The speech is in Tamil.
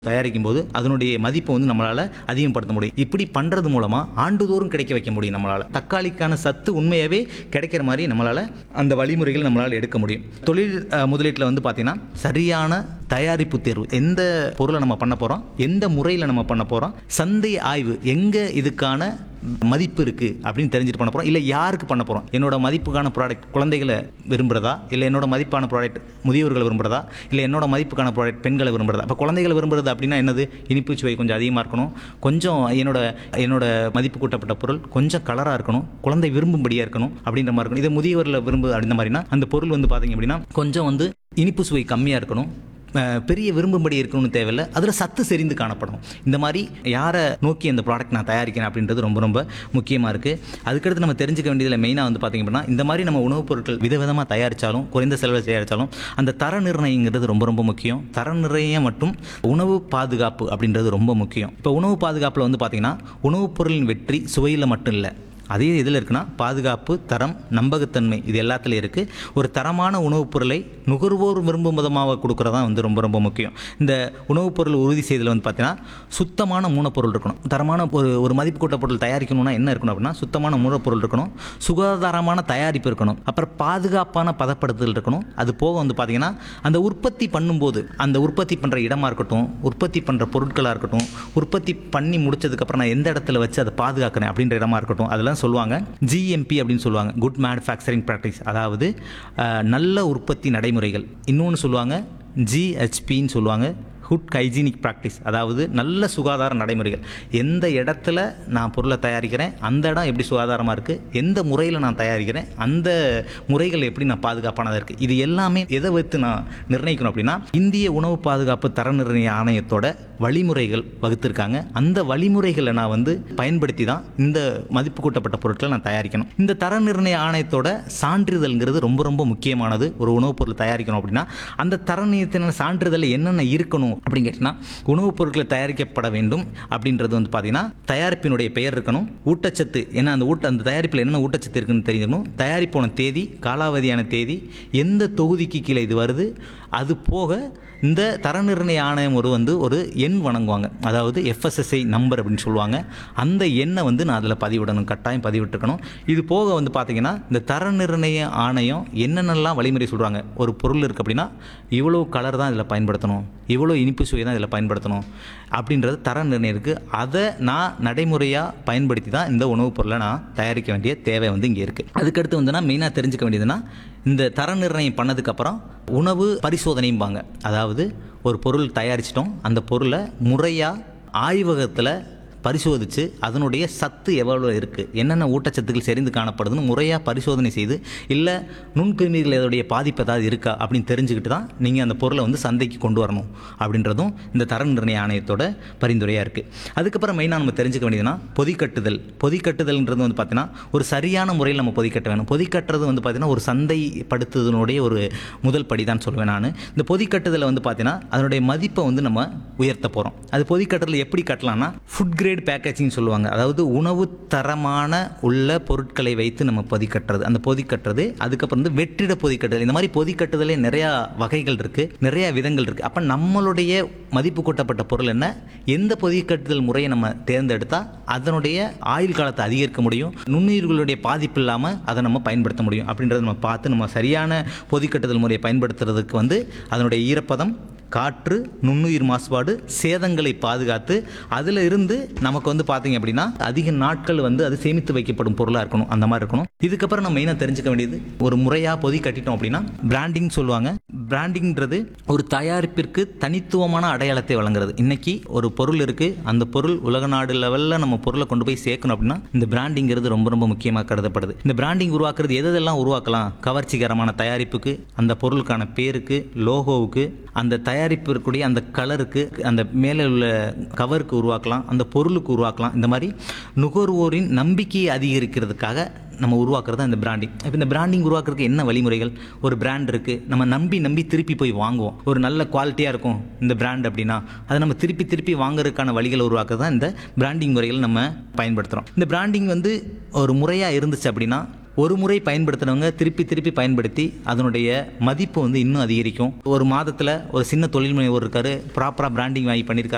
தயாரிக்கும் போது அதனுடைய மதிப்பை வந்து நம்மளால அதிகப்படுத்த முடியும் இப்படி பண்றது மூலமா ஆண்டுதோறும் கிடைக்க வைக்க முடியும் நம்மளால தக்காளிக்கான சத்து உண்மையாவே கிடைக்கிற மாதிரி நம்மளால அந்த வழிமுறைகள் நம்மளால எடுக்க முடியும் தொழில் அஹ், முதலீட்டுல வந்து பாத்தீங்கன்னா சரியான தயாரிப்பு தேர்வு எந்த பொருளை நம்ம பண்ண போறோம் எந்த முறையில் நம்ம பண்ண போறோம் சந்தை ஆய்வு எங்க இதுக்கான மதிப்பு இருக்கு அப்படின்னு தெரிஞ்சுட்டு பண்ண போறோம் இல்ல யாருக்கு பண்ண போறோம் என்னோட மதிப்புக்கான ப்ராடக்ட் குழந்தைகளை விரும்புறதா இல்ல என்னோட மதிப்பான ப்ராடக்ட் முதியவர்களை விரும்புறதா இல்ல என்னோட மதிப்புக்கான ப்ராடக்ட் பெண்களை விரும்புறதா அப்ப குழந்தைகளை விரும்புறது அப்படின்னா என்னது இனிப்பு சுவை கொஞ்சம் அதிகமா இருக்கணும் கொஞ்சம் என்னோட என்னோட மதிப்பு கூட்டப்பட்ட பொருள் கொஞ்சம் கலரா இருக்கணும் குழந்தை விரும்பும்படியா இருக்கணும் அப்படின்ற மாதிரி இருக்கணும் இதை முதியவர்களை விரும்பு அப்படின்ற மாதிரினா அந்த பொருள் வந்து பாத்தீங்க அப்படின்னா கொஞ்சம் வந்து இனிப்பு சுவை கம்மியா இருக்கணும் அஹ் பெரிய விரும்பும்படி இருக்கணும்னு தேவையில்லை அதில் சத்து செறிந்து காணப்படும் இந்த மாதிரி யாரை நோக்கி அந்த ப்ராடக்ட் நான் தயாரிக்கிறேன் அப்படின்றது ரொம்ப ரொம்ப முக்கியமாக இருக்குது அதுக்கடுத்து நம்ம தெரிஞ்சுக்க வேண்டியதில் மெயினாக வந்து பார்த்திங்க அப்படின்னா இந்த மாதிரி நம்ம உணவுப் பொருட்கள் விதவிதமாக தயாரித்தாலும் குறைந்த செலவில் தயாரித்தாலும் அந்த தர நிர்ணயங்கிறது ரொம்ப ரொம்ப முக்கியம் தர நிர்ணயம் மற்றும் உணவு பாதுகாப்பு அப்படின்றது ரொம்ப முக்கியம் இப்போ உணவு பாதுகாப்பில் வந்து பார்த்திங்கன்னா உணவுப் பொருளின் வெற்றி சுவையில் மட்டும் இல்லை அதே இதில் இருக்குன்னா பாதுகாப்பு தரம் நம்பகத்தன்மை இது எல்லாத்துலேயும் இருக்குது ஒரு தரமான உணவுப் பொருளை நுகர்வோர் விரும்பும் விதமாக கொடுக்குறது தான் வந்து ரொம்ப ரொம்ப முக்கியம் இந்த உணவுப் பொருள் உறுதி செய்தல் வந்து பார்த்தீங்கன்னா சுத்தமான மூலப்பொருள் இருக்கணும் தரமான ஒரு ஒரு மதிப்பு கூட்ட பொருள் தயாரிக்கணும்னா என்ன இருக்கணும் அப்படின்னா சுத்தமான மூலப்பொருள் இருக்கணும் சுகாதாரமான தயாரிப்பு இருக்கணும் அப்புறம் பாதுகாப்பான பதப்படுத்துதல் இருக்கணும் அது போக வந்து பார்த்தீங்கன்னா அந்த உற்பத்தி பண்ணும்போது அந்த உற்பத்தி பண்ணுற இடமா இருக்கட்டும் உற்பத்தி பண்ணுற பொருட்களாக இருக்கட்டும் உற்பத்தி பண்ணி முடிச்சதுக்கப்புறம் நான் எந்த இடத்துல வச்சு அதை பாதுகாக்கிறேன் அப்படின்ற இடமா இருக்கட்டும் அதெல்லாம் சொல்லுவாங்க ஜிஎம்பி அப்படின்னு சொல்லுவாங்க குட் மேனுஃபேக்சரிங் ப்ராக்டிஸ் அதாவது அஹ், நல்ல உற்பத்தி நடைமுறைகள் இன்னொன்று சொல்லுவாங்க ஜிஹெச்பின்னு சொல்லுவாங்க குட் ஹைஜீனிக் ப்ராக்டிஸ் அதாவது நல்ல சுகாதார நடைமுறைகள் எந்த இடத்துல நான் பொருளை தயாரிக்கிறேன் அந்த இடம் எப்படி சுகாதாரமாக இருக்குது எந்த முறையில் நான் தயாரிக்கிறேன் அந்த முறைகள் எப்படி நான் பாதுகாப்பானதாக இருக்குது இது எல்லாமே எதை வைத்து நான் நிர்ணயிக்கணும் அப்படின்னா இந்திய உணவு பாதுகாப்பு தர நிர்ணய ஆணையத்தோட வழிமுறைகள் வகுத்திருக்காங்க அந்த வழிமுறைகளை நான் வந்து பயன்படுத்தி தான் இந்த மதிப்பு கூட்டப்பட்ட பொருட்களை நான் தயாரிக்கணும் இந்த தர நிர்ணய ஆணையத்தோட சான்றிதழ்ங்கிறது ரொம்ப ரொம்ப முக்கியமானது ஒரு உணவுப் பொருள் தயாரிக்கணும் அப்படின்னா அந்த தர நிர்ணயத்தின சான்றிதழ் என்னென்ன இருக்கணும் அப்படின்னு கேட்டிங்கன்னா உணவுப் பொருட்கள் தயாரிக்கப்பட வேண்டும் அப்படின்றது வந்து பார்த்தீங்கன்னா தயாரிப்பினுடைய பெயர் இருக்கணும் ஊட்டச்சத்து ஏன்னா அந்த ஊட்ட அந்த தயாரிப்பில் என்னென்ன ஊட்டச்சத்து இருக்குன்னு தெரிஞ்சுக்கணும் தயாரிப்போன தேதி காலாவதியான தேதி எந்த தொகுதிக்கு கீழே இது வருது அது போக இந்த தர நிர்ணய ஆணையம் ஒரு வந்து ஒரு எண் வழங்குவாங்க அதாவது எஃப்எஸ்எஸ்ஐ நம்பர் அப்படின்னு சொல்லுவாங்க அந்த எண்ணை வந்து நான் அதில் பதிவிடணும் கட்டாயம் பதிவிட்டுருக்கணும் இது போக வந்து பார்த்தீங்கன்னா இந்த தர நிர்ணய ஆணையம் என்னென்னலாம் வழிமுறை சொல்கிறாங்க ஒரு பொருள் இருக்குது அப்படின்னா இவ்வளோ கலர் தான் இதில் பயன்படுத்தணும் இவ்வளோ இனிப்பு சுவை தான் இதில் பயன்படுத்தணும் அப்படின்றது தர நிர்ணயம் இருக்குது அதை நான் நடைமுறையாக பயன்படுத்தி தான் இந்த உணவுப் பொருளை நான் தயாரிக்க வேண்டிய தேவை வந்து இங்கே இருக்குது அதுக்கடுத்து வந்து நான் மெயினாக தெரிஞ்சுக்க வேண்டியதுன்னா இந்த தர நிர்ணயம் பண்ணதுக்கப்புறம் உணவு பரிசோதனையும்பாங்க அதாவது ஒரு பொருள் தயாரிச்சிட்டோம் அந்த பொருளை முறையாக ஆய்வகத்தில் பரிசோதித்து அதனுடைய சத்து எவ்வளோ இருக்குது என்னென்ன ஊட்டச்சத்துக்கள் செறிந்து காணப்படுதுன்னு முறையாக பரிசோதனை செய்து இல்லை நுண்கிருமிகள் இதோடைய பாதிப்பு ஏதாவது இருக்கா அப்படின்னு தெரிஞ்சுக்கிட்டு தான் நீங்கள் அந்த பொருளை வந்து சந்தைக்கு கொண்டு வரணும் அப்படின்றதும் இந்த தர நிர்ணய ஆணையத்தோட பரிந்துரையாக இருக்குது அதுக்கப்புறம் மெயினாக நம்ம தெரிஞ்சுக்க வேண்டியதுன்னா பொதிக்கட்டுதல் பொதிக்கட்டுதல்ன்றது வந்து பார்த்தீங்கன்னா ஒரு சரியான முறையில் நம்ம பொதிக்கட்ட வேணும் பொதிக்கட்டுறது வந்து பார்த்தீங்கன்னா ஒரு சந்தைப்படுத்துதனுடைய ஒரு முதல் படி தான் சொல்லுவேன் நான் இந்த பொதிக்கட்டுதலை வந்து பார்த்தீங்கன்னா அதனுடைய மதிப்பை வந்து நம்ம உயர்த்த போகிறோம் அது பொதிக்கட்டுதல் எப்படி கட்டலாம்னா ஃபுட் கிரேட் பேக்கேஜிங் சொல்லுவாங்க அதாவது உணவு தரமான உள்ள பொருட்களை வைத்து நம்ம பொதிக்கட்டுறது அந்த பொதிக்கட்டுறது அதுக்கப்புறம் வந்து வெற்றிட பொதிக்கட்டுதல் இந்த மாதிரி பொதிக்கட்டுதலே நிறையா வகைகள் இருக்குது நிறைய விதங்கள் இருக்குது அப்போ நம்மளுடைய மதிப்பு கூட்டப்பட்ட பொருள் என்ன எந்த பொதிக்கட்டுதல் முறையை நம்ம தேர்ந்தெடுத்தால் அதனுடைய ஆயுள் காலத்தை அதிகரிக்க முடியும் நுண்ணுயிர்களுடைய பாதிப்பு இல்லாமல் அதை நம்ம பயன்படுத்த முடியும் அப்படின்றத நம்ம பார்த்து நம்ம சரியான பொதிக்கட்டுதல் முறையை பயன்படுத்துறதுக்கு வந்து அதனுடைய ஈரப்பதம் காற்று நுண்ணுயிர் மாசுபாடு சேதங்களை பாதுகாத்து அதில் இருந்து நமக்கு வந்து பார்த்தீங்க அப்படின்னா அதிக நாட்கள் வந்து அது சேமித்து வைக்கப்படும் பொருளாக இருக்கணும் அந்த மாதிரி இருக்கணும் இதுக்கப்புறம் நம்ம மெயினாக தெரிஞ்சுக்க வேண்டியது ஒரு முறையாக பொதி கட்டிட்டோம் அப்படின்னா பிராண்டிங் சொல்லுவாங்க பிராண்டிங்ன்றது ஒரு தயாரிப்பிற்கு தனித்துவமான அடையாளத்தை வழங்குறது இன்னைக்கு ஒரு பொருள் இருக்குது அந்த பொருள் உலக நாடு லெவலில் நம்ம பொருளை கொண்டு போய் சேர்க்கணும் அப்படின்னா இந்த பிராண்டிங்கிறது ரொம்ப ரொம்ப முக்கியமாக கருதப்படுது இந்த பிராண்டிங் உருவாக்குறது எது எதெல்லாம் உருவாக்கலாம் கவர்ச்சிகரமான தயாரிப்புக்கு அந்த பொருளுக்கான பேருக்கு லோகோவுக்கு அந்த தயாரிப்பு இருக்கக்கூடிய அந்த கலருக்கு அந்த மேலே உள்ள கவருக்கு உருவாக்கலாம் அந்த பொருளுக்கு உருவாக்கலாம் இந்த மாதிரி நுகர்வோரின் நம்பிக்கையை அதிகரிக்கிறதுக்காக நம்ம உருவாக்குறது இந்த பிராண்டிங் இப்போ இந்த பிராண்டிங் உருவாக்குறதுக்கு என்ன வழிமுறைகள் ஒரு பிராண்ட் இருக்குது நம்ம நம்பி நம்பி திருப்பி போய் வாங்குவோம் ஒரு நல்ல குவாலிட்டியாக இருக்கும் இந்த பிராண்ட் அப்படின்னா அதை நம்ம திருப்பி திருப்பி வாங்குறதுக்கான வழிகளை உருவாக்குறது தான் இந்த பிராண்டிங் முறைகள் நம்ம பயன்படுத்துகிறோம் இந்த பிராண்டிங் வந்து ஒரு முறையாக இருந்துச்சு அப்படின்னா ஒரு முறை பயன்படுத்துனவங்க திருப்பி திருப்பி பயன்படுத்தி அதனுடைய மதிப்பு வந்து இன்னும் அதிகரிக்கும் ஒரு மாதத்தில் ஒரு சின்ன தொழில் முனைவோர் இருக்காரு ப்ராப்பராக பிராண்டிங் வாங்கி பண்ணியிருக்காரு